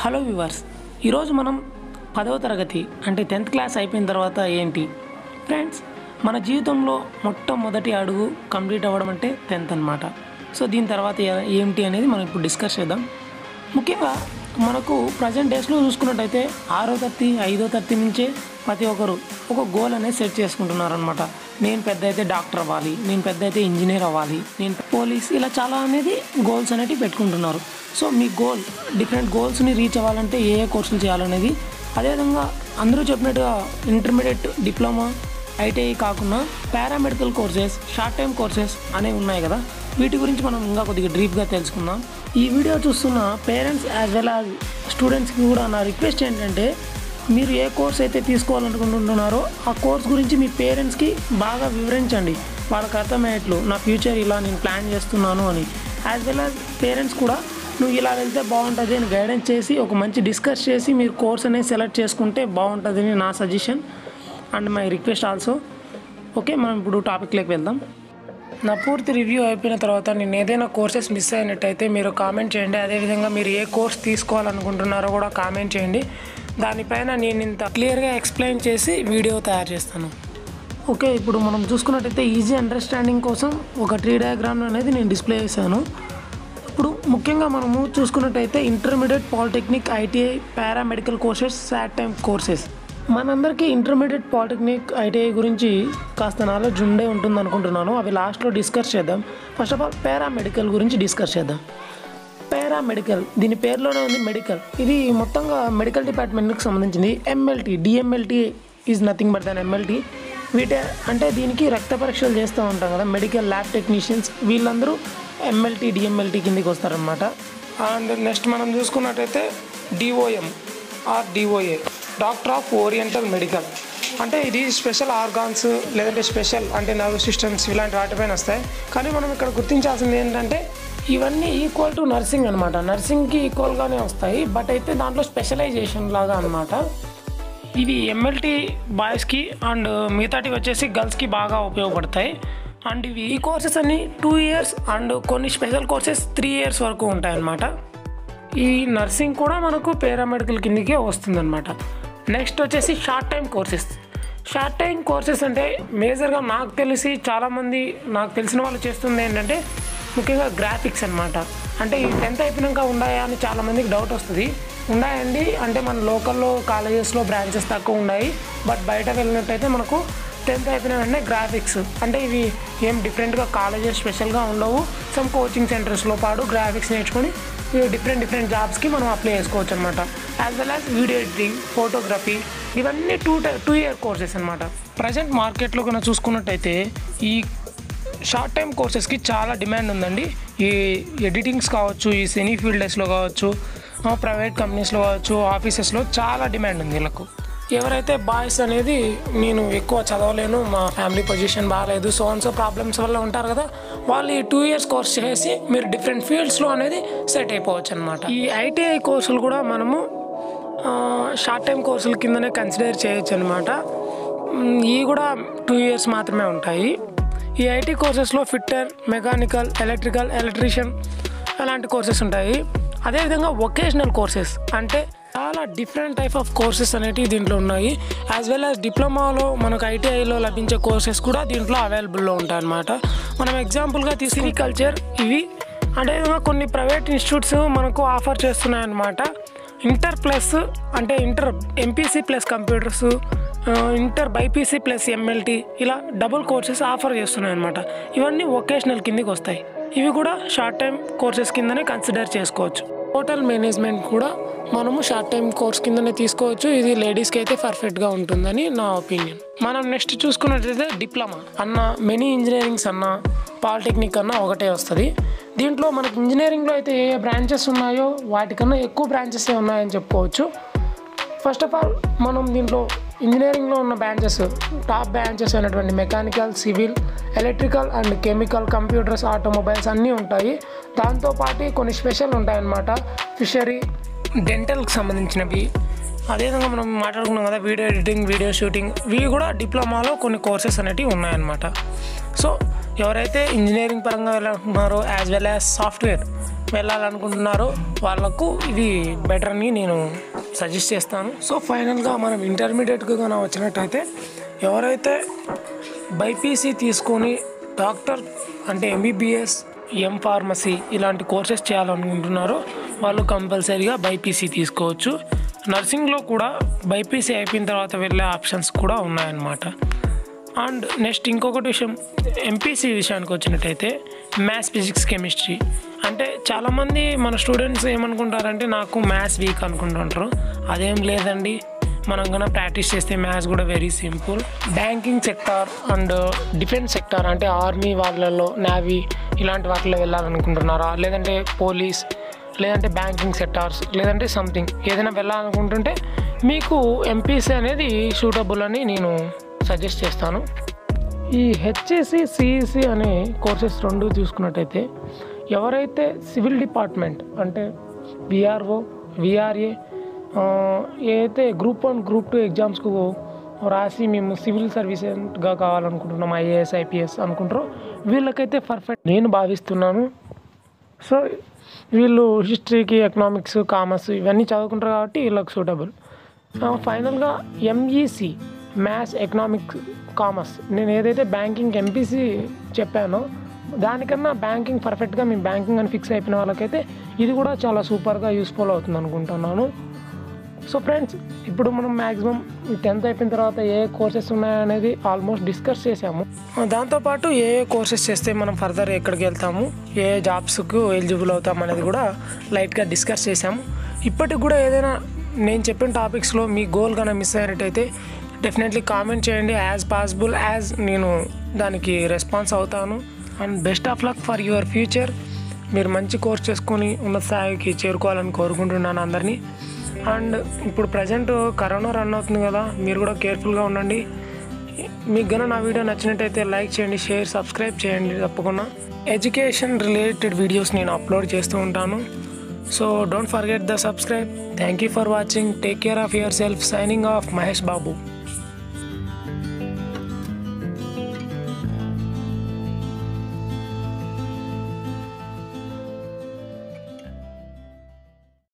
hello viewers ఈరోజు మనం పదవ తరగతి అంటే టెన్త్ క్లాస్ అయిపోయిన తర్వాత ఏంటి ఫ్రెండ్స్ మన జీవితంలో మొట్టమొదటి అడుగు కంప్లీట్ అవ్వడం అంటే టెన్త్ అనమాట సో దీని తర్వాత ఏ- ఏంటి అనేది మనం ఇప్పుడు డిస్కస్ చేద్దాం ముఖ్యంగా మనకు ప్రజెంట్ డేస్లో చూసుకున్నట్టయితే ఆరో తరగతి ఐదో తరగతి నుంచే ప్రతి ఒక్కరు ఒక గోల్ అనేది సెట్ చేసుకుంటున్నారు అనమాట నేను పెద్ద అయితే డాక్టర్ అవ్వాలి నేను పెద్ద అయితే ఇంజనీర్ అవ్వాలి నేను పోలీస్ ఇలా చాలా అనేది గోల్స్ అనేవి పెట్టుకుంటున్నారు సో మీ గోల్ డిఫరెంట్ గోల్స్ని రీచ్ అవ్వాలంటే ఏ ఏ కోర్సులు చేయాలనేది అదేవిధంగా అందరూ చెప్పినట్టుగా ఇంటర్మీడియట్ డిప్లొమా ఐటీఐ కాకుండా paramedical courses short time courses అనేవి ఉన్నాయి కదా వీటి గురించి మనం ఇంకా కొద్దిగా డీప్గా తెలుసుకుందాం ఈ వీడియో చూస్తున్న పేరెంట్స్ యాజ్ వెల్ యాజ్ స్టూడెంట్స్కి కూడా నా రిక్వెస్ట్ ఏంటంటే మీరు ఏ కోర్స్ అయితే తీసుకోవాలనుకుంటున్నారో ఆ కోర్స్ గురించి మీ పేరెంట్స్కి బాగా వివరించండి వాళ్ళకి అర్థమయ్యేట్లు నా ఫ్యూచర్ ఇలా నేను ప్లాన్ చేస్తున్నాను అని యాజ్ వెల్ యాజ్ పేరెంట్స్ కూడా నువ్వు ఇలా వెళ్తే బాగుంటుంది అని గైడెన్స్ చేసి ఒక మంచి డిస్కస్ చేసి మీరు కోర్స్ అనేది సెలెక్ట్ చేసుకుంటే బాగుంటుందని నా suggestion and my request also okay మనం ఇప్పుడు టాపిక్లోకి వెళ్దాం నా పూర్తి రివ్యూ అయిపోయిన తర్వాత నేను ఏదైనా కోర్సెస్ మిస్ అయినట్టయితే మీరు కామెంట్ చేయండి అదేవిధంగా మీరు ఏ కోర్స్ తీసుకోవాలనుకుంటున్నారో కూడా కామెంట్ చేయండి దానిపైన నేను ఇంత క్లియర్గా ఎక్స్ప్లెయిన్ చేసి వీడియో తయారు చేస్తాను ఓకే ఇప్పుడు మనం చూసుకున్నట్టయితే ఈజీ అండర్స్టాండింగ్ కోసం ఒక ట్రీ డయాగ్రామ్ అనేది నేను డిస్ప్లే చేశాను ఇప్పుడు ముఖ్యంగా మనము చూసుకున్నట్టయితే intermediate polytechnic ITI paramedical courses short time courses మనందరికీ ఇంటర్మీడియట్ పాలిటెక్నిక్ ఐటీఐ గురించి కాస్త నాలెడ్జ్ ఉండే ఉంటుంది అనుకుంటున్నాను అవి లాస్ట్లో డిస్కస్ చేద్దాం ఫస్ట్ ఆఫ్ ఆల్ పారామెడికల్ గురించి డిస్కస్ చేద్దాం పారామెడికల్ దీని పేరులోనే ఉంది మెడికల్ ఇది మొత్తంగా మెడికల్ డిపార్ట్మెంట్కి సంబంధించింది MLT DMLT is nothing but than MLT వీటే అంటే దీనికి రక్త పరీక్షలు చేస్తూ ఉంటాం కదా మెడికల్ ల్యాబ్ టెక్నీషియన్స్ వీళ్ళందరూ ఎంఎల్టీ డిఎంఎల్టీ కిందకి వస్తారనమాట అండ్ నెక్స్ట్ మనం చూసుకున్నట్టయితే DOM or DOA doctor of oriental medical అంటే ఇది స్పెషల్ ఆర్గాన్స్ లేదంటే స్పెషల్ అంటే నర్వ్ సిస్టమ్స్ ఇలాంటి వాటిపైన వస్తాయి కానీ మనం ఇక్కడ గుర్తించాల్సింది ఏంటంటే ఇవన్నీ ఈక్వల్ టు నర్సింగ్ అనమాట నర్సింగ్కి ఈక్వల్గానే వస్తాయి బట్ అయితే దాంట్లో స్పెషలైజేషన్ లాగా అనమాట ఇవి ఎంఎల్టీ బాయ్స్కి అండ్ మిగతాటివి వచ్చేసి గర్ల్స్కి బాగా ఉపయోగపడతాయి అండ్ ఇవి ఈ కోర్సెస్ అన్ని టూ ఇయర్స్ అండ్ కొన్ని స్పెషల్ కోర్సెస్ త్రీ ఇయర్స్ వరకు ఉంటాయి అన్నమాట ఈ నర్సింగ్ కూడా మనకు పారామెడికల్ కిందకే వస్తుందన్నమాట నెక్స్ట్ వచ్చేసి short time courses short time courses అంటే మేజర్గా నాకు తెలిసి చాలామంది నాకు తెలిసిన వాళ్ళు చేస్తుంది ఏంటంటే ముఖ్యంగా గ్రాఫిక్స్ అన్నమాట అంటే ఈ టెన్త్ అయిపోయినాక ఉన్నాయా అని చాలామందికి డౌట్ వస్తుంది ఉన్నాయండి అంటే మన లోకల్లో కాలేజెస్లో బ్రాంచెస్ తక్కువ ఉన్నాయి బట్ బయట వెళ్ళినట్టయితే మనకు టెన్త్ అయిపోయిన వెంటనే గ్రాఫిక్స్ అంటే ఇవి ఏం డిఫరెంట్గా కాలేజెస్ స్పెషల్గా ఉండవు సమ్ కోచింగ్ సెంటర్స్లో పాటు గ్రాఫిక్స్ నేర్చుకొని డిఫరెంట్ డిఫరెంట్ జాబ్స్కి మనం అప్లై చేసుకోవచ్చు అనమాట as well as video editing photography ఇవన్నీ టూ టూ ఇయర్ కోర్సెస్ అనమాట ప్రజెంట్ మార్కెట్లో కన్నా చూసుకున్నట్టయితే ఈ షార్ట్ టైం కోర్సెస్కి చాలా డిమాండ్ ఉందండి ఈ ఎడిటింగ్స్ కావచ్చు ఈ సినీ ఫీల్డెస్లో కావచ్చు ప్రైవేట్ కంపెనీస్లో కావచ్చు ఆఫీసెస్లో చాలా డిమాండ్ ఉంది వీళ్ళకు ఎవరైతే బాయ్స్ అనేది నేను ఎక్కువ చదవలేను మా ఫ్యామిలీ పొజిషన్ బాగాలేదు సో అండ్ సో ప్రాబ్లమ్స్ వల్ల ఉంటారు కదా వాళ్ళు ఈ టూ ఇయర్స్ కోర్స్ చేసి మీరు డిఫరెంట్ ఫీల్డ్స్లో అనేది సెట్ అయిపోవచ్చు అనమాట ఈ ఐటీఐ కోర్సులు కూడా మనము షార్ట్ టైం కోర్సుల కిందనే కన్సిడర్ చేయొచ్చు అనమాట ఇవి కూడా టూ ఇయర్స్ మాత్రమే ఉంటాయి ఈ ఐటీ కోర్సెస్లో ఫిట్టర్ మెకానికల్ ఎలక్ట్రికల్ ఎలక్ట్రీషియన్ అలాంటి కోర్సెస్ ఉంటాయి అదేవిధంగా వొకేషనల్ కోర్సెస్ అంటే చాలా డిఫరెంట్ టైప్ ఆఫ్ కోర్సెస్ అనేటివి దీంట్లో ఉన్నాయి యాజ్ వెల్ యాజ్ డిప్లొమాలో మనకు ఐటీఐలో లభించే కోర్సెస్ కూడా దీంట్లో అవైలబుల్లో ఉంటాయి అన్నమాట మనం ఎగ్జాంపుల్గా తీసుకుని కల్చర్ ఇవి అదేవిధంగా కొన్ని ప్రైవేట్ ఇన్స్టిట్యూట్స్ మనకు ఆఫర్ చేస్తున్నాయి అన్నమాట ఇంటర్ ప్లస్ అంటే inter MPC plus computers inter BiPC plus MLT ఇలా డబుల్ కోర్సెస్ ఆఫర్ చేస్తున్నాయి అనమాట ఇవన్నీ వొకేషనల్ కిందకి వస్తాయి ఇవి కూడా షార్ట్ టైం కోర్సెస్ కిందనే కన్సిడర్ చేసుకోవచ్చు హోటల్ మేనేజ్మెంట్ కూడా మనము షార్ట్ టైం కోర్స్ కిందనే తీసుకోవచ్చు ఇది లేడీస్కి అయితే పర్ఫెక్ట్గా ఉంటుందని నా ఒపీనియన్ మనం నెక్స్ట్ చూసుకున్నట్లయితే డిప్లొమా అన్న మెనీ ఇంజనీరింగ్స్ అన్న పాలిటెక్నిక్ అన్న ఒకటే వస్తుంది దీంట్లో మనకి ఇంజనీరింగ్లో అయితే ఏ ఏ బ్రాంచెస్ ఉన్నాయో వాటికన్నా ఎక్కువ బ్రాంచెస్ ఉన్నాయని చెప్పుకోవచ్చు ఫస్ట్ ఆఫ్ ఆల్ మనం దీంట్లో ఇంజనీరింగ్లో ఉన్న బ్రాంచెస్ టాప్ బ్రాంచెస్ అయినటువంటి mechanical civil electrical and chemical computers automobiles అన్నీ ఉంటాయి దాంతోపాటు కొన్ని స్పెషల్ ఉంటాయన్నమాట ఫిషరీ డెంటల్కి సంబంధించినవి అదేవిధంగా మనం మాట్లాడుకున్నాం కదా వీడియో ఎడిటింగ్ వీడియో షూటింగ్ ఇవి కూడా డిప్లొమాలో కొన్ని కోర్సెస్ అనేటివి ఉన్నాయన్నమాట సో ఎవరైతే ఇంజనీరింగ్ పరంగా వెళ్ళాలనుకుంటున్నారో యాజ్ వెల్ యాజ్ సాఫ్ట్వేర్ వెళ్ళాలనుకుంటున్నారో వాళ్ళకు ఇది బెటర్ అని నేను సజెస్ట్ చేస్తాను సో ఫైనల్గా మనం ఇంటర్మీడియట్కి కానీ వచ్చినట్టయితే ఎవరైతే బైపీసీ తీసుకొని డాక్టర్ అంటే ఎంబీబీఎస్ ఎం ఫార్మసీ ఇలాంటి కోర్సెస్ చేయాలనుకుంటున్నారో వాళ్ళు కంపల్సరీగా బైపీసీ తీసుకోవచ్చు నర్సింగ్లో కూడా బైపీసీ అయిపోయిన తర్వాత వెళ్ళే ఆప్షన్స్ కూడా ఉన్నాయన్నమాట అండ్ నెక్స్ట్ ఇంకొకటి విషయం ఎంపీసీ విషయానికి వచ్చినట్టయితే మ్యాథ్స్ ఫిజిక్స్ కెమిస్ట్రీ అంటే చాలామంది మన స్టూడెంట్స్ ఏమనుకుంటారంటే నాకు మ్యాథ్స్ వీక్ అనుకుంటుంటారు అదేం లేదండి మనం కన్నా ప్రాక్టీస్ చేస్తే మ్యాథ్స్ కూడా very simple banking sector and defence sector అంటే ఆర్మీ వాళ్ళలో నేవీ ఇలాంటి వాటిలో వెళ్ళాలనుకుంటున్నారా లేదంటే పోలీస్ లేదంటే బ్యాంకింగ్ సెక్టార్స్ లేదంటే సంథింగ్ ఏదైనా వెళ్ళాలనుకుంటుంటే మీకు ఎంపీసీ అనేది సూటబుల్ అని నేను సజెస్ట్ చేస్తాను ఈ హెచ్ఏసి సిఈసి అనే కోర్సెస్ రెండు చూసుకున్నట్టయితే ఎవరైతే సివిల్ డిపార్ట్మెంట్ అంటే విఆర్ఓ విఆర్ఏ ఏదైతే గ్రూప్ వన్ గ్రూప్ టూ ఎగ్జామ్స్కు రాసి మేము సివిల్ సర్వీసెస్గా కావాలనుకుంటున్నాం ఐఏఎస్ ఐపీఎస్ అనుకుంటారో వీళ్ళకైతే పర్ఫెక్ట్ నేను భావిస్తున్నాను సో వీళ్ళు హిస్టరీకి ఎకనామిక్స్ కామర్స్ ఇవన్నీ చదువుకుంటారు కాబట్టి వీళ్ళకి సూటబుల్ ఫైనల్గా ఎంఈసి మ్యాథ్స్ ఎకనామిక్స్ కామర్స్ నేను ఏదైతే బ్యాంకింగ్ ఎంపీసీ చెప్పానో దానికన్నా బ్యాంకింగ్ పర్ఫెక్ట్గా మేము బ్యాంకింగ్ అని ఫిక్స్ అయిపోయిన వాళ్ళకైతే ఇది కూడా చాలా సూపర్గా యూస్ఫుల్ అవుతుంది అనుకుంటున్నాను సో ఫ్రెండ్స్ ఇప్పుడు మనం మ్యాక్సిమం టెన్త్ అయిపోయిన తర్వాత ఏ కోర్సెస్ ఉన్నాయనేది ఆల్మోస్ట్ డిస్కస్ చేసాము దాంతోపాటు ఏ ఏ కోర్సెస్ చేస్తే మనం ఫర్దర్ ఎక్కడికి వెళ్తాము ఏ ఏ జాబ్స్కు ఎలిజిబుల్ అవుతాం అనేది కూడా లైట్గా డిస్కస్ చేసాము ఇప్పటికి కూడా ఏదైనా నేను చెప్పిన టాపిక్స్లో మీ గోల్ కన్నా మిస్ అయినట్టయితే డెఫినెట్లీ కామెంట్ చేయండి యాజ్ పాసిబుల్ యాజ్ నేను దానికి రెస్పాన్స్ అవుతాను and best of luck for your future మీరు మంచి కోర్స్ చేసుకొని ఉన్నత స్థాయికి చేరుకోవాలని కోరుకుంటున్నాను అందరినీ అండ్ ఇప్పుడు ప్రజెంట్ కరోనా రన్ అవుతుంది కదా మీరు కూడా కేర్ఫుల్గా ఉండండి మీకు గన నా వీడియో నచ్చినట్టయితే లైక్ చేయండి షేర్ సబ్స్క్రైబ్ చేయండి తప్పకుండా ఎడ్యుకేషన్ రిలేటెడ్ వీడియోస్ నేను అప్లోడ్ చేస్తూ ఉంటాను so don't forget the subscribe thank you for watching take care of yourself signing off Mahesh Babu